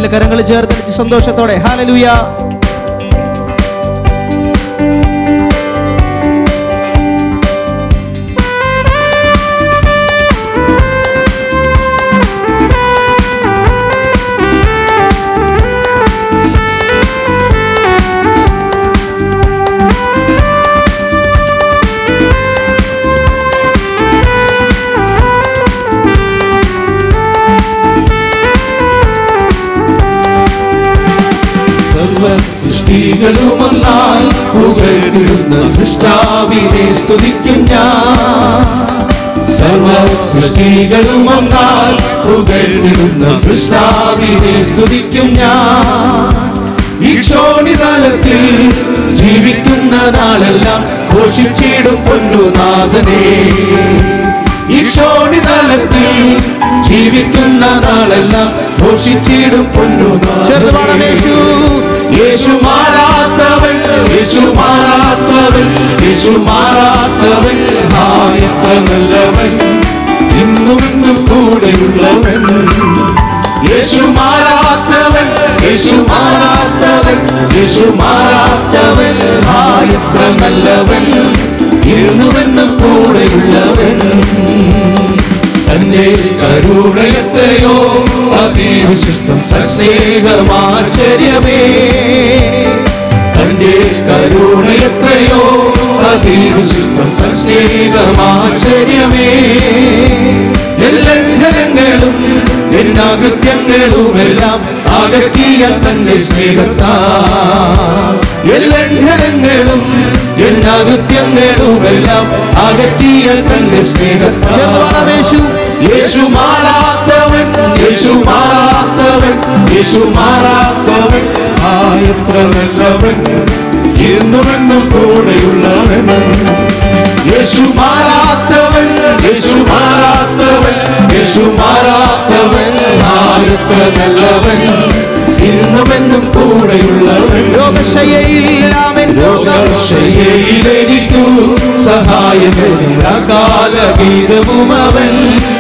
എല്ലാ കരങ്ങൾ ചേർത്ത് സന്തോഷത്തോടെ ഹാലലുയ സർവ സൃഷ്ടികളുമൊന്നായി പുകഴ്ത്തിടുന്ന സൃഷ്ടാവിനെ സ്തുതിക്കും ഞാൻ സർവ സൃഷ്ടികളുമൊന്നായി പുകഴ്ത്തിടുന്ന സൃഷ്ടാവിനെ സ്തുതിക്കും ഞാൻ ഈ ക്ഷോണിതലത്തിൽ ജീവിക്കുന്ന നാളെല്ലാം ഘോഷിച്ചിടും പൊന്നുനാഥനെ ഈ ക്ഷോണിതലത്തിൽ ജീവിക്കുന്ന നാളെല്ലാം ഘോഷിച്ചിടും ചേർന്ന് പാടാം പൊന്നുനാഥനെ യേശു യേശു മാറാത്തവൻ യേശു മാറാത്തവൻ യേശു മാറാത്തവൻ ആ എത്ര നല്ലവൻ ഇന്നും ഇന്നും കൂടെയുള്ളവൻ യേശു മാറാത്തവൻ യേശു മാറാത്തവൻ യേശു മാറാത്തവൻ ആ എത്ര നല്ലവൻ ഇന്നുമെന്നും കൂടെയുള്ളവൻ തന്റെ കരുണയത്തെയോ അതിവിശിഷ്ടം തസ്നേഹമാശ്ചര്യമേ തന്റെ കരുണയത്രെയോ അതിവിശിഷ്ടം തസ്നേഹമാശ്ചര്യമേ എല്ലംഘനങ്ങളും എന്നാകൃത്യങ്ങളുമെല്ലാം അകറ്റിയ തന്റെ സ്നേഹത്താ എല്ലംഘനങ്ങളും എന്നാകൃത്യങ്ങളുമെല്ലാം അകറ്റിയ തന്റെ സ്നേഹത്താ ചേർന്ന് പാടാം യേശു യേശു മാറാത്തവൻ യേശു മാറാത്തവൻ യേശു മാറാത്തവൻ ആ എത്ര നല്ലവൻ ഇന്നുമെന്നും കൂടെയുള്ളവൻ യേശു മാറാത്തവൻ യേശു മാറാത്തവൻ യേശു മാറാത്തവൻ ആ എത്ര നല്ലവൻ ഇന്നുമെന്നും കൂടെയുള്ളവൻ രോഗശയ്യയിൽ ആമേൻ രോഗക്ഷയയിലെനിക്കു സഹായമേകാലഗീരവും അവൻ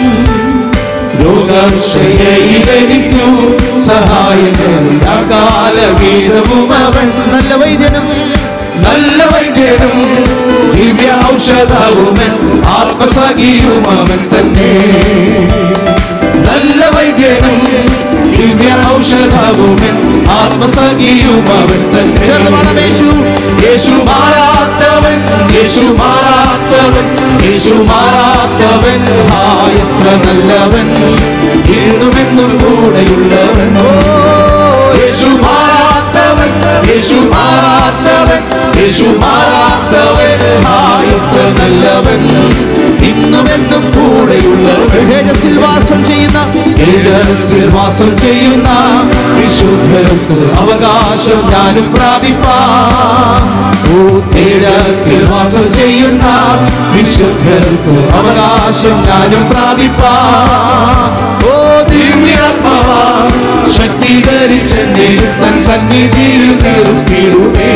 രോഗക്ഷയയിലെനിക്കു സഹായമേകാലഗീരവും അവൻ നല്ല വൈദ്യനും നല്ല വൈദ്യനും ദിവ്യ ഔഷധവുമൻ ആത്മസഖിയും അവൻ തന്നെ നല്ല വൈദ്യനും ദിവ്യ ഔഷധവുമൻ ആത്മസഖിയും അവൻ തന്നെ ചേർന്ന് പാടാം യേശു യേശു മാറാത്തവൻ യേശു മാറാത്തവൻ യേശു മാറാത്തവൻ ആ എത്ര നല്ലവൻ ഇന്നുമെന്നും കൂടെയുള്ളവൻ യേശു മാറാത്തവൻ യേശു മാറാത്തവൻ യേശു മാറാത്തവൻ ആ എത്ര നല്ലവൻ ഇന്നുമെന്നും കൂടെയുള്ളവൻ തേജസ്സിൽ വാസം ചെയ്യുന്ന തേജസ്സിൽ വാസം ചെയ്യുന്ന വിശുദ്ധർക്ക് അവകാശം ഞാനും പ്രാപിപ്പാം ഓ തേജസ്സിൽ വാസം ചെയ്യുന്ന വിശുദ്ധർക്ക് അവകാശം ഞാനും പ്രാപിപ്പാം ഓ ദിവ്യാത്മാവ ശക്തീകരിച്ചെന്നെ തൻ സന്നിധിയിൽ നിർത്തിയിടുമേ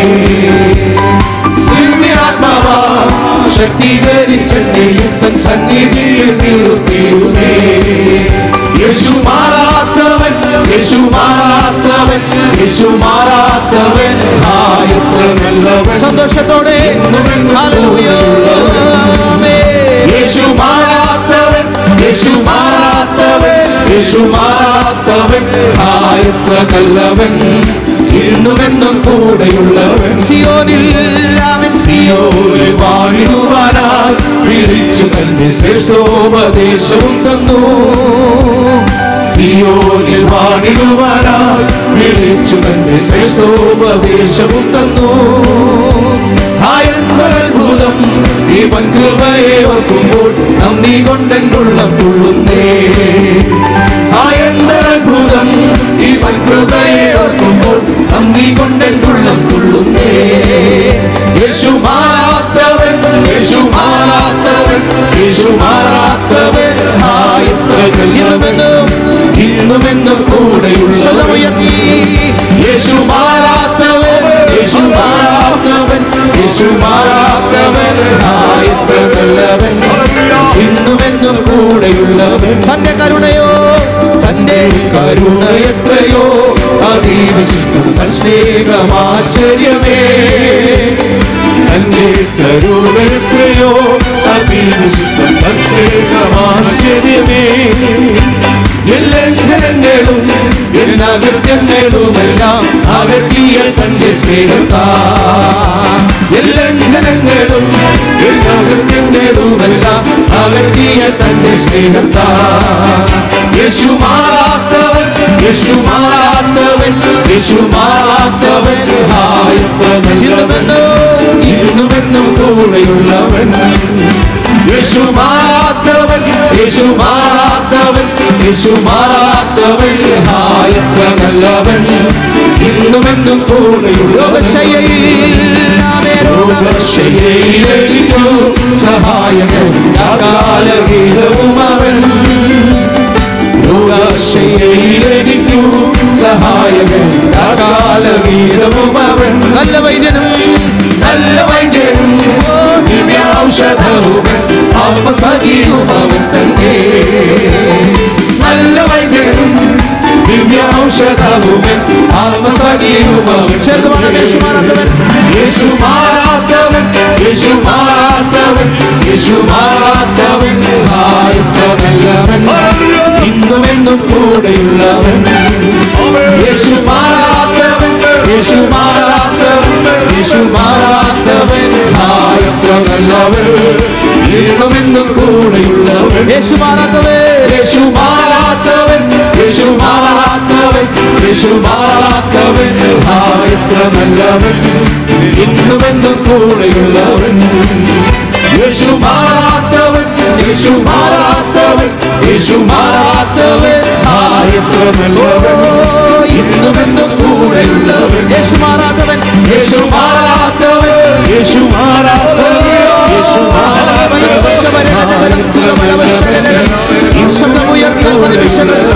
ദിവ്യാത്മാവ ശക്തീകരിച്ചെന്നെയും തൻ സന്നിധിയിൽ നിർത്തിയിടുമേ യേശു മാറാത്തവൻ യേശു മാറാത്തവൻ യേശു മാറാത്തവൻ ആ എത്ര നല്ലവൻ സന്തോഷത്തോടെ ഹല്ലേലൂയ. ആമേൻ. യേശു മാറാത്തവൻ യേശു മാറാത്തവൻ യേശു മാറാത്തവൻ ആ എത്ര നല്ലവൻ ഇന്നുമെന്നും കൂടെയുള്ളവൻ സിയോനിൽ ആമേൻ സിയോനിൽ വാണിടുവാനായി വിളിച്ചു തന്നെ ശ്രേഷ്ഠോപദേശവും തന്നു സിയോനിൽ വാണിടുവാനായി വിളിച്ചു തന്നെ ശ്രേഷ്ഠോപദേശവും തന്നു ആയെന്നൊരത്ഭുതം ഈ വൻകൃപയെ ഓർക്കുമ്പോൾ നന്ദി കൊണ്ടെന്നുള്ള തുള്ളുന്നേ ആയെന്നൊരത്ഭുതം ഈ വൻകൃപയെ ഓർക്കുമ്പോൾ നന്ദി കൊണ്ടെന്നുള്ള തുള്ളുന്നേ യേശു മാറാത്തവൻ യേശു മാറാത്തവൻ യേശു മാറാത്തവൻ ആ എത്ര ഇന്നുമെന്നും ഇന്നുമെന്നും കൂടെയുള്ള സ്വതമുയർത്തി യേശു മാറാത്തവൻ യേശു മാറാത്തവൻ യേശു മാറാത്തവൻ ആ എത്ര നല്ലവൻ ഇന്നുമെന്നും കൂടെയുള്ളവൻ തന്റെ കരുണയോ തന്റെ കരുണ എത്രയോ അതിവിശിഷ്ടം തൻ സ്നേഹമാശ്ചര്യമേ എന്റെ കരുണ എത്രയോ അതിവിശിഷ്ടം തൻ സ്നേഹമാശ്ചര്യമേ ലംഘനങ്ങളും എന്നകൃത്യങ്ങളുമെല്ലാം അകറ്റിയ തന്റെ സ്നേഹത്താ ലംഘനങ്ങളും എന്നകൃത്യങ്ങളുമെല്ലാം അകറ്റിയ തന്റെ സ്നേഹത്താ യേശു മാറാത്തവൻ യേശു മാറാത്തവൻ യേശു മാറാത്തവൻ ആയത്ര നല്ലവൻ ഇന്നുമെന്നും കൂടെയുള്ളവൻ യേശു മാറാത്തവൻ യേശു മാറാത്തവൻ യേശു മാറാത്തവൻ ആയത്ര നല്ലവൻ ഇന്നുമെന്നും കൂടെയുള്ളവൻ രോഗശയ്യയിലേക്കു സഹായകൻ കാലഗീതവും അവൻ രോഗശയ്യയിലേക്കു സഹായകൻ കാലഗീതവും അവൻ നല്ല വൈദ്യനും നല്ല വൈദ്യനും ദിവ്യൗഷധവും ആത്മസഖിയും അവൻ തന്നെ നല്ല വൈദ്യനും ദിവ്യൗഷധവും ആത്മസഖിയും അവൻ ചേർന്ന് പാടാം, യേശു മാറാത്തവൻ. യേശു മാറാത്തവൻ യേശു മാറാത്തവൻ യേശു മാറാത്തവൻ ആയത്ര നല്ലവൻ ഇന്നുമെന്നും കൂടെയുള്ളവൻ യേശു മാറാത്തവൻ യേശു മാറാത്തവൻ യേശു മാറാത്തവൻ ആയത്ര നല്ലവൻ ഇന്നുമെന്നും കൂടെയുള്ളവൻ യേശു മാറാത്തവേ യേശു മാറാത്തവൻ യേശു മാറാത്തവൻ യേശു മാറാത്തവൻ ആയത്ര നല്ലവൻ ഇന്നുമെന്നും കൂടെയുള്ളവൻ യേശു മാറാത്തവൻ യേശു മാറാത്തവൻ യേശു മാറാത്തവൻ ആയത്ര നല്ലവൻ ഇന്നുമെന്നും കൂടെയുള്ളവൻ യേശു മാറാത്തവൻ യേശു മാറാത്തവൻ യേശു മാറാത്തവൻ യേശു മാറാത്തവൻ ഈ ശബ്ദം ഉയർത്തി അൽപ്പ നിമിഷങ്ങൾ